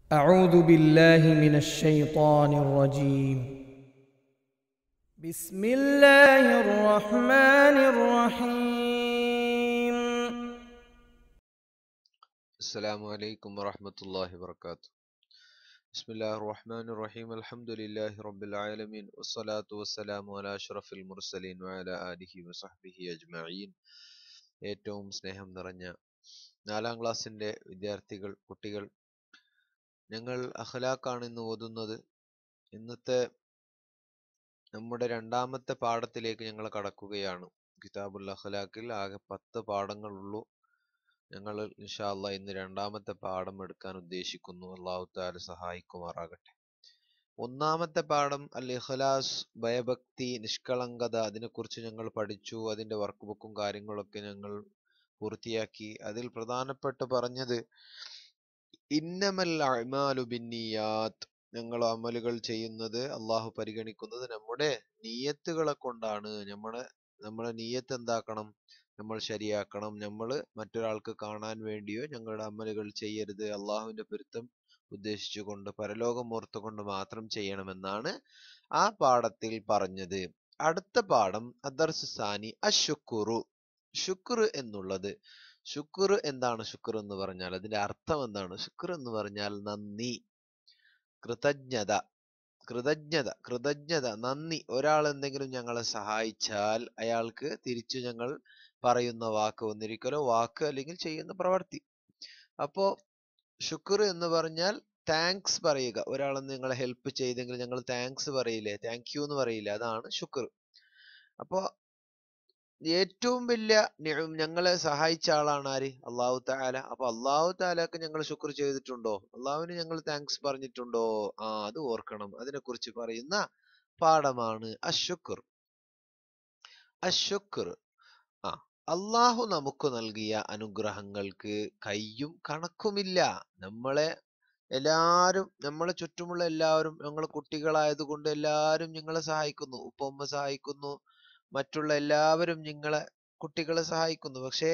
أعوذ بالله من الشيطان الرجيم بسم الله الرحمن الرحيم السلام عليكم ورحمة الله وبركاته بسم الله الرحمن الرحيم الحمد لله رب العالمين والصلاة والسلام على أشرف المرسلين وعلى آله وصحبه أجمعين ഏറ്റവും സ്നേഹം നിറഞ്ഞ നാലാം ക്ലാസ്സിൻ്റെ വിദ്യാർത്ഥികൾ കുട്ടികൾ ഞങ്ങൾ അഖലാഖാണ് ഇന്ന് ഓതുന്നത് ഇന്നത്തെ നമ്മുടെ രണ്ടാമത്തെ പാഠത്തിലേക്ക് ഞങ്ങൾ കടക്കുകയാണ് കിതാബുൽ അഖലാഖിൽ ആകെ പത്ത് പാഠങ്ങളുള്ളൂ ഞങ്ങൾ ഇൻഷാ അള്ളാഹ് ഇന്ന് രണ്ടാമത്തെ പാഠം എടുക്കാൻ ഉദ്ദേശിക്കുന്നു അള്ളാഹു താല സഹായിക്കുമാറാകട്ടെ ഒന്നാമത്തെ പാഠം അൽ ഇഖ്ലാസ് ഭയഭക്തി നിഷ്കളങ്കത അതിനെക്കുറിച്ച് ഞങ്ങൾ പഠിച്ചു അതിന്റെ വർക്ക് ബുക്കും കാര്യങ്ങളൊക്കെ ഞങ്ങൾ പൂർത്തിയാക്കി അതിൽ പ്രധാനപ്പെട്ട് പറഞ്ഞത് ഇന്നമൽ അഅ്മാലു ബിന്നിയാത്ത് ഞങ്ങൾ അമലുകൾ ചെയ്യുന്നത് അള്ളാഹു പരിഗണിക്കുന്നത് നമ്മുടെ നീയത്തുകളെ കൊണ്ടാണ് നമ്മുടെ നമ്മളെ നീയത്ത് എന്താക്കണം നമ്മൾ ശരിയാക്കണം നമ്മൾ മറ്റൊരാൾക്ക് കാണാൻ വേണ്ടിയോ ഞങ്ങളുടെ അമലുകൾ ചെയ്യരുത് അള്ളാഹുവിന്റെ പൊരുത്തം ഉദ്ദേശിച്ചുകൊണ്ട് പരലോകം ഓർത്തുകൊണ്ട് മാത്രം ചെയ്യണമെന്നാണ് ആ പാഠത്തിൽ പറഞ്ഞത് അടുത്ത പാഠം അദർസ് സാനി അശുക്കുറു ശുക്ർ എന്നുള്ളത് ശുക്ർ എന്താണ് ശുക്ർ എന്ന് പറഞ്ഞാൽ അതിന്റെ അർത്ഥം എന്താണ് ശുക്ർ എന്ന് പറഞ്ഞാൽ നന്ദി കൃതജ്ഞത കൃതജ്ഞത കൃതജ്ഞത നന്ദി ഒരാൾ എന്തെങ്കിലും ഞങ്ങളെ സഹായിച്ചാൽ അയാൾക്ക് തിരിച്ചു ഞങ്ങൾ പറയുന്ന വാക്ക് ഒന്നിരിക്കലോ വാക്ക് അല്ലെങ്കിൽ ചെയ്യുന്ന പ്രവർത്തി അപ്പോ ശുക്ർ എന്ന് പറഞ്ഞാൽ താങ്ക്സ് പറയുക ഒരാൾ നിങ്ങളെ ഹെൽപ്പ് ചെയ്തെങ്കിൽ ഞങ്ങൾ താങ്ക്സ് പറയില്ലേ താങ്ക് യു എന്ന് പറയില്ലേ അതാണ് ശുക്ർ അപ്പോ ഏറ്റവും വലിയ നിഅം ഞങ്ങളെ സഹായിച്ച ആളാണ് ആര് അള്ളാഹു താല അപ്പൊ അള്ളാഹു താലാക്ക് ഞങ്ങൾ ശുക്ർ ചെയ്തിട്ടുണ്ടോ അള്ളാഹുവിന് ഞങ്ങൾ താങ്ക്സ് പറഞ്ഞിട്ടുണ്ടോ ആ അത് ഓർക്കണം അതിനെ കുറിച്ച് പറയുന്ന പാഠമാണ് അശുക്ർ അശുക്ർ ആ അള്ളാഹു നമുക്ക് നൽകിയ അനുഗ്രഹങ്ങൾക്ക് കയ്യും കണക്കുമില്ല നമ്മളെ എല്ലാരും നമ്മളെ ചുറ്റുമുള്ള എല്ലാവരും ഞങ്ങൾ കുട്ടികളായതുകൊണ്ട് എല്ലാവരും ഞങ്ങളെ സഹായിക്കുന്നു ഉപ്പ ഉമ്മ സഹായിക്കുന്നു മറ്റുള്ള എല്ലാവരും നിങ്ങളെ കുട്ടികളെ സഹായിക്കുന്നു പക്ഷേ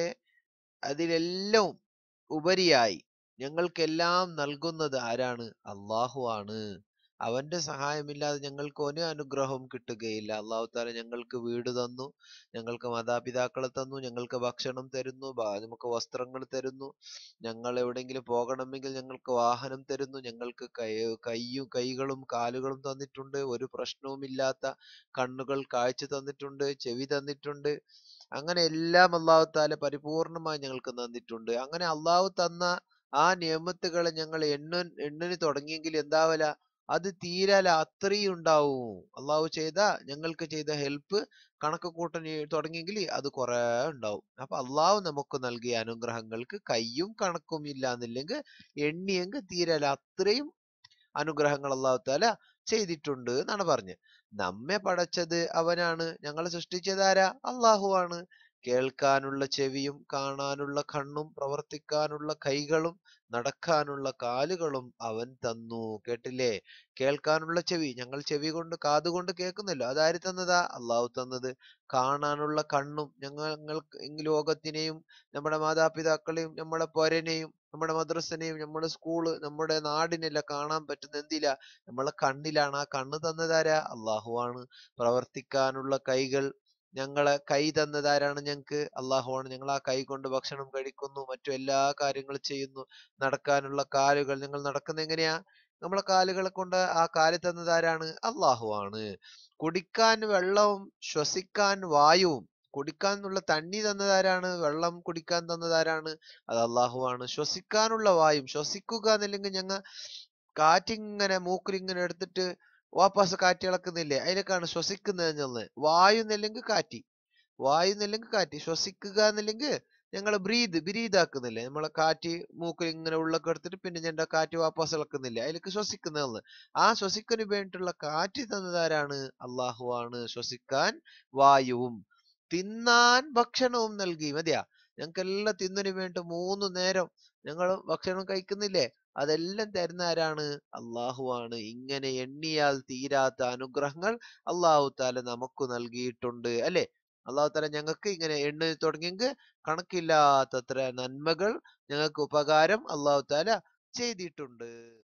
അതിലെല്ലാം ഉപരിയായി ഞങ്ങൾക്കെല്ലാം നൽകുന്നത് ആരാണ് അള്ളാഹു ആണ് അവന്റെ സഹായമില്ലാതെ ഞങ്ങൾക്ക് ഒരു അനുഗ്രഹവും കിട്ടുകയില്ല അള്ളാഹു താല ഞങ്ങൾക്ക് വീട് തന്നു ഞങ്ങൾക്ക് മാതാപിതാക്കളെ തന്നു ഞങ്ങൾക്ക് ഭക്ഷണം തരുന്നു ബ- നമുക്ക് വസ്ത്രങ്ങൾ തരുന്നു ഞങ്ങൾ എവിടെയെങ്കിലും പോകണമെങ്കിൽ ഞങ്ങൾക്ക് വാഹനം തരുന്നു ഞങ്ങൾക്ക് കൈ കൈയും കൈകളും കാലുകളും തന്നിട്ടുണ്ട് ഒരു പ്രശ്നവുമില്ലാത്ത കണ്ണുകൾ കാഴ്ച തന്നിട്ടുണ്ട് ചെവി തന്നിട്ടുണ്ട് അങ്ങനെ എല്ലാം അള്ളാഹു താല പരിപൂർണമായി ഞങ്ങൾക്ക് തന്നിട്ടുണ്ട് അങ്ങനെ അള്ളാഹു തന്ന ആ നിയമത്തുകളെ ഞങ്ങൾ എണ്ണ എണ്ണന് തുടങ്ങിയെങ്കിൽ എന്താവല അത് തീരാല അത്രയും ഉണ്ടാവും അള്ളാഹു ചെയ്ത ഞങ്ങൾക്ക് ചെയ്ത ഹെൽപ്പ് കണക്ക് കൂട്ടൻ തുടങ്ങിയെങ്കിൽ അത് കുറെ ഉണ്ടാവും അപ്പൊ അള്ളാഹു നമുക്ക് നൽകിയ അനുഗ്രഹങ്ങൾക്ക് കയ്യും കണക്കും ഇല്ല എന്നില്ലെങ്കിൽ എണ്ണിയെങ്കിൽ തീരല അത്രയും അനുഗ്രഹങ്ങൾ അള്ളാഹു താല ചെയ്തിട്ടുണ്ട് എന്നാണ് പറഞ്ഞത് നമ്മെ പടച്ചത് അവനാണ് ഞങ്ങളെ സൃഷ്ടിച്ചത് ആരാ അള്ളാഹു ആണ് കേൾക്കാനുള്ള ചെവിയും കാണാനുള്ള കണ്ണും പ്രവർത്തിക്കാനുള്ള കൈകളും നടക്കാനുള്ള കാലുകളും അവൻ തന്നു കേട്ടില്ലേ കേൾക്കാനുള്ള ചെവി ഞങ്ങൾ ചെവി കൊണ്ട് കാതുകൊണ്ട് കേൾക്കുന്നല്ലോ അതാര് തന്നതാ അള്ളാഹു തന്നത് കാണാനുള്ള കണ്ണും ഞങ്ങൾക്ക് ഈ ലോകത്തിനെയും നമ്മുടെ മാതാപിതാക്കളെയും നമ്മുടെ പൊരനെയും നമ്മുടെ മദ്രസനെയും നമ്മുടെ സ്കൂള് നമ്മുടെ നാടിനെല്ലാം കാണാൻ പറ്റുന്ന എന്തിലാ നമ്മളെ കണ്ണിലാണ് ആ കണ്ണ് തന്നതാരാ അള്ളാഹു ആണ് പ്രവർത്തിക്കാനുള്ള കൈകൾ ഞങ്ങളെ കൈ തന്നതാരാണ് ഞങ്ങൾക്ക് അള്ളാഹുവാണ് ഞങ്ങൾ ആ കൈ കൊണ്ട് ഭക്ഷണം കഴിക്കുന്നു മറ്റു എല്ലാ കാര്യങ്ങളും ചെയ്യുന്നു നടക്കാനുള്ള കാലുകൾ ഞങ്ങൾ നടക്കുന്ന എങ്ങനെയാ നമ്മളെ കാലുകളെ കൊണ്ട് ആ കാല് തന്നതാരാണ് അള്ളാഹു ആണ് കുടിക്കാൻ വെള്ളവും ശ്വസിക്കാൻ വായുവും കുടിക്കാനുള്ള തണ്ണി തന്നതാരാണ് വെള്ളം കുടിക്കാൻ തന്നതാരാണ് അത് അള്ളാഹു ആണ് ശ്വസിക്കാനുള്ള വായും ശ്വസിക്കുക എന്നില്ലെങ്കിൽ ഞങ്ങൾ കാറ്റിങ്ങനെ മൂക്കിലിങ്ങനെ എടുത്തിട്ട് വാപ്പസ് കാറ്റ് ഇളക്കുന്നില്ലേ അതിലേക്കാണ് ശ്വസിക്കുന്നത് എന്നുള്ളത് വായു എന്നില്ലെങ്കിൽ കാറ്റ് വായു എന്നില്ലെങ്കിൽ കാറ്റ് ശ്വസിക്കുക എന്നില്ലെങ്കിൽ ഞങ്ങൾ ബ്രീത് ബ്രീത് ആക്കുന്നില്ലേ നമ്മളെ കാറ്റ് മൂക്കിൽ ഇങ്ങനെ ഉള്ളൊക്കെ എടുത്തിട്ട് പിന്നെ ഞണ്ട കാറ്റ് വാപ്പസ് ഇളക്കുന്നില്ലേ അതിലേക്ക് ശ്വസിക്കുന്നതെന്ന് ആ ശ്വസിക്കുന്നതിന് വേണ്ടിയിട്ടുള്ള കാറ്റ് തന്നതാരാണ് അള്ളാഹു ആണ് ശ്വസിക്കാൻ വായുവും തിന്നാൻ ഭക്ഷണവും നൽകി മതിയാ ഞങ്ങൾക്ക് എല്ലാം തിന്നതിന് വേണ്ടി മൂന്ന് നേരം ഞങ്ങൾ ഭക്ഷണം കഴിക്കുന്നില്ലേ അതെല്ലാം തരുന്ന ആരാണ് അള്ളാഹു ആണ് ഇങ്ങനെ എണ്ണിയാൽ തീരാത്ത അനുഗ്രഹങ്ങൾ അള്ളാഹു താല നമുക്ക് നൽകിയിട്ടുണ്ട് അല്ലെ അള്ളാഹു താല ഞങ്ങൾക്ക് ഇങ്ങനെ എണ്ണി തുടങ്ങിയെങ്കിൽ കണക്കില്ലാത്തത്ര നന്മകൾ ഞങ്ങൾക്ക് ഉപകാരം അള്ളാഹു താല ചെയ്തിട്ടുണ്ട്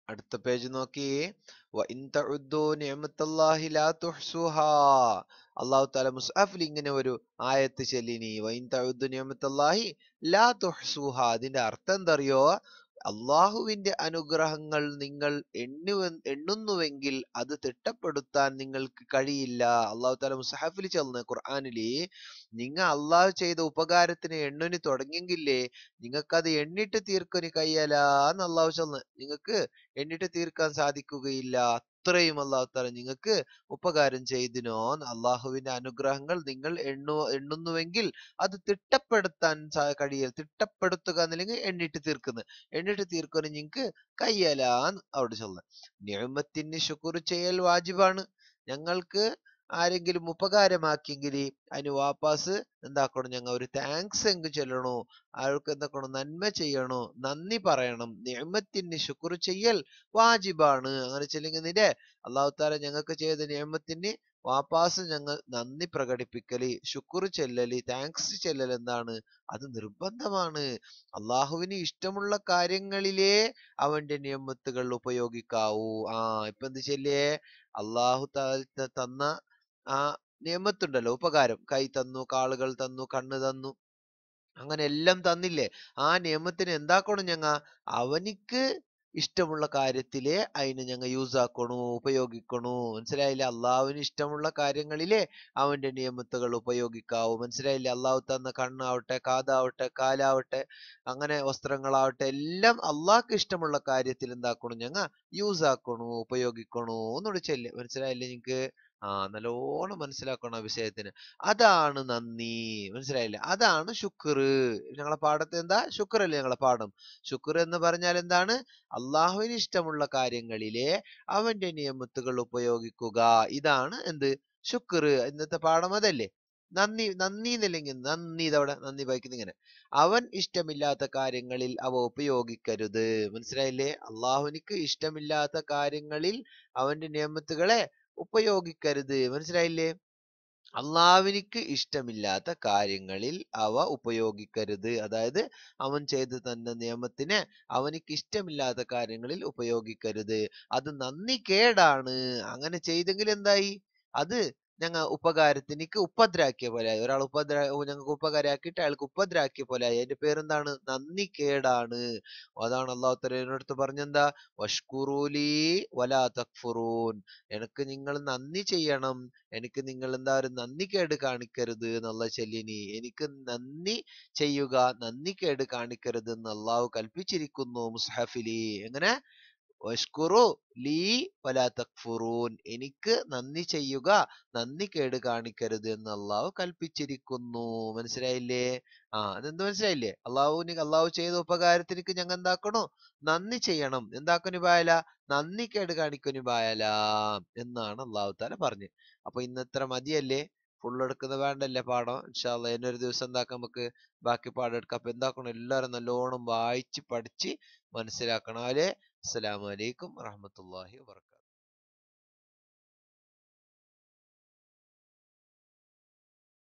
അടുത്ത പേജ് നോക്കി വഇൻ തഉദ്ദു നിഅമത്തല്ലാഹി ലാ തുഹ്സുഹാ അല്ലാഹു തആല മുസ്അഫിൽ ഇങ്ങനെ ഒരു ആയത്ത് ചൊല്ലിനി വഇൻ തഉദ്ദു നിഅമത്തല്ലാഹി ലാ തുഹ്സുഹാ അതിന്റെ അർത്ഥം എന്തറിയോ അള്ളാഹുവിന്റെ അനുഗ്രഹങ്ങൾ നിങ്ങൾ എണ്ണു എണ്ണുന്നുവെങ്കിൽ അത് തിട്ടപ്പെടുത്താൻ നിങ്ങൾക്ക് കഴിയില്ല അള്ളാഹു താല മുസഹഫിൽ ചെന്ന് ഖുർആാനില് നിങ്ങ അള്ളാഹു ചെയ്ത ഉപകാരത്തിന് എണ്ണുനി തുടങ്ങിയെങ്കിലേ നിങ്ങൾക്കത് എണ്ണിട്ട് തീർക്കൊനി കയ്യലാന്ന് അള്ളാഹു ചെന്ന് നിങ്ങൾക്ക് എണ്ണിട്ട് തീർക്കാൻ സാധിക്കുകയില്ല അത്രയും അള്ളാഹു താല നിങ്ങൾക്ക് ഉപകാരം ചെയ്തിനോ അള്ളാഹുവിന്റെ അനുഗ്രഹങ്ങൾ നിങ്ങൾ എണ്ണു എണ്ണുന്നുവെങ്കിൽ അത് തിട്ടപ്പെടുത്താൻ സാ- കഴിയില്ല തിട്ടപ്പെടുത്തുക എന്നല്ലെങ്കിൽ എണ്ണിട്ട് തീർക്കുന്നു എണ്ണിട്ട് തീർക്കുന്ന നിങ്ങൾക്ക് കയ്യലാന്ന് അവിടെ ചൊല്ല നിയമത്തിന് ശുക്ർ ചെയ്യൽ വാജിബാണ് ഞങ്ങൾക്ക് ആരെങ്കിലും ഉപകാരമാക്കിയെങ്കിൽ അതിന് വാപ്പാസ് എന്താക്കണം ഞങ്ങൾ ഒരു താങ്ക്സ് എങ്കിൽ ചൊല്ലണോ അയാൾക്ക് എന്താക്കണം നന്മ ചെയ്യണോ നന്ദി പറയണം നിയമത്തിന് ശുക്ർ ചെയ്യൽ വാജിബാണ് അങ്ങനെ ചെല്ലുന്നതിന്റെ അള്ളാഹു താല ഞങ്ങൾക്ക് ചെയ്ത നിയമത്തിന് വാപ്പാസ് ഞങ്ങൾ നന്ദി പ്രകടിപ്പിക്കല് ശുക്ർ ചെല്ലല് താങ്ക്സ് ചെല്ലൽ എന്താണ് അത് നിർബന്ധമാണ് അള്ളാഹുവിന് ഇഷ്ടമുള്ള കാര്യങ്ങളിലേ അവന്റെ നിയമത്തുകൾ ഉപയോഗിക്കാവൂ ആ ഇപ്പൊ എന്ത് ചെല്ലേ അള്ളാഹു താല തന്ന ആ നിയമത്തുണ്ടല്ലോ ഉപകാരം കൈ തന്നു കാളുകൾ തന്നു കണ്ണ് തന്നു അങ്ങനെ എല്ലാം തന്നില്ലേ ആ നിയമത്തിന് എന്താക്കണം ഞങ്ങ അവനിക്ക് ഇഷ്ടമുള്ള കാര്യത്തിലെ അതിനെ ഞങ്ങൾ യൂസ് ആക്കണു ഉപയോഗിക്കണു മനസ്സിലായില്ലേ അള്ളാഹുവിന് ഇഷ്ടമുള്ള കാര്യങ്ങളിലെ അവന്റെ നിയമത്തുകൾ ഉപയോഗിക്കാവൂ മനസ്സിലായില്ലേ അള്ളാഹു തന്ന കണ്ണാവട്ടെ കാതാവട്ടെ കാലാവട്ടെ അങ്ങനെ വസ്ത്രങ്ങളാവട്ടെ എല്ലാം അള്ളാഹ്ക്ക് ഇഷ്ടമുള്ള കാര്യത്തിൽ എന്താക്കണു ഞങ്ങ യൂസ് ആക്കണു ഉപയോഗിക്കണു എന്നോട് ചെല്ല് മനസ്സിലായില്ലേ നിങ്ങക്ക് ആ നല്ലോണം മനസ്സിലാക്കണം ആ വിഷയത്തിന് അതാണ് നന്ദി മനസ്സിലായില്ലേ അതാണ് ശുക്ർ ഞങ്ങളെ പാഠത്തെ എന്താ ശുക്ർ അല്ലേ ഞങ്ങളെ പാഠം ശുക്ർ എന്ന് പറഞ്ഞാൽ എന്താണ് അള്ളാഹുവിന് ഇഷ്ടമുള്ള കാര്യങ്ങളിലെ അവന്റെ നിയമത്തുകൾ ഉപയോഗിക്കുക ഇതാണ് എന്ത് ശുക്ർ ഇന്നത്തെ പാഠം അതല്ലേ നന്ദി നന്ദി എന്നില്ലെങ്കിൽ നന്ദി ഇതവിടെ നന്ദി വായിക്കുന്ന ഇങ്ങനെ അവൻ ഇഷ്ടമില്ലാത്ത കാര്യങ്ങളിൽ അവ ഉപയോഗിക്കരുത് മനസ്സിലായില്ലേ അള്ളാഹുവിനിക്ക് ഇഷ്ടമില്ലാത്ത കാര്യങ്ങളിൽ അവന്റെ നിയമത്തുകളെ ഉപയോഗിക്കരുത് മനസ്സിലായില്ലേ അള്ളാവിനിക്ക് ഇഷ്ടമില്ലാത്ത കാര്യങ്ങളിൽ അവ ഉപയോഗിക്കരുത് അതായത് അവൻ ചെയ്തു തന്ന നിയമത്തിനെ അവനിക്ക് ഇഷ്ടമില്ലാത്ത കാര്യങ്ങളിൽ ഉപയോഗിക്കരുത് അത് നന്ദി കേടാണ് അങ്ങനെ ചെയ്തെങ്കിൽ എന്തായി അത് ഞങ്ങ ഉപകാരത്തിനിക്ക് ഉപദ്രാക്കിയ പോലെയായി ഒരാൾ ഉപദ്ര ഞങ്ങൾക്ക് ഉപകാരമാക്കിയിട്ട് അയാൾക്ക് ഉപദ്രാക്കിയ പോലെയായി അതിന്റെ പേരെന്താണ് നന്ദി കേടാണ് അതാണ് അള്ളാഹു തലേനടുത്ത് പറഞ്ഞെന്താ വഷ്കുറൂലി വലാ തക്ഫുറൂൻ എനിക്ക് നിങ്ങൾ നന്ദി ചെയ്യണം എനിക്ക് നിങ്ങൾ എന്താ ഒരു നന്ദി കേട് കാണിക്കരുത് എന്നുള്ള ചെല്ലിനി എനിക്ക് നന്ദി ചെയ്യുക നന്ദി കേട് കാണിക്കരുത് എന്ന് അള്ളാഹു കൽപ്പിച്ചിരിക്കുന്നു മുസ്ഹഫിലി എങ്ങനെ വഷ്കുറു ലീ വലാ തക്ഫുറൂൻ എനിക്ക് നന്ദി ചെയ്യുക നന്ദി കേട് കാണിക്കരുത് എന്ന് അള്ളാഹു കൽപ്പിച്ചിരിക്കുന്നു മനസ്സിലായില്ലേ ആ അതെന്ത് മനസ്സിലായില്ലേ അള്ളാഹുവിന് അള്ളാഹു ചെയ്ത ഉപകാരത്തിനിക്ക് ഞങ്ങൾ എന്താക്കണോ നന്ദി ചെയ്യണം എന്താക്കണു പായല നന്ദി കേട് കാണിക്കണു പായല എന്നാണ് അള്ളാഹു താല പറഞ്ഞത് അപ്പൊ ഇന്നത്ര മതിയല്ലേ ഫുൾ എടുക്കുന്ന വേണ്ടല്ലേ പാഠം ഇൻഷാല്ല ഇന്നൊരു ദിവസം എന്താക്കാം നമുക്ക് ബാക്കി പാഠം എടുക്കാം അപ്പൊ എന്താക്കണം എല്ലാവരും നല്ലോണം വായിച്ച് പഠിച്ച് മനസ്സിലാക്കണം അല്ലേ അസ്സലാമു അലൈക്കും വറഹ്മത്തുള്ളാഹി വബറകാതുഹു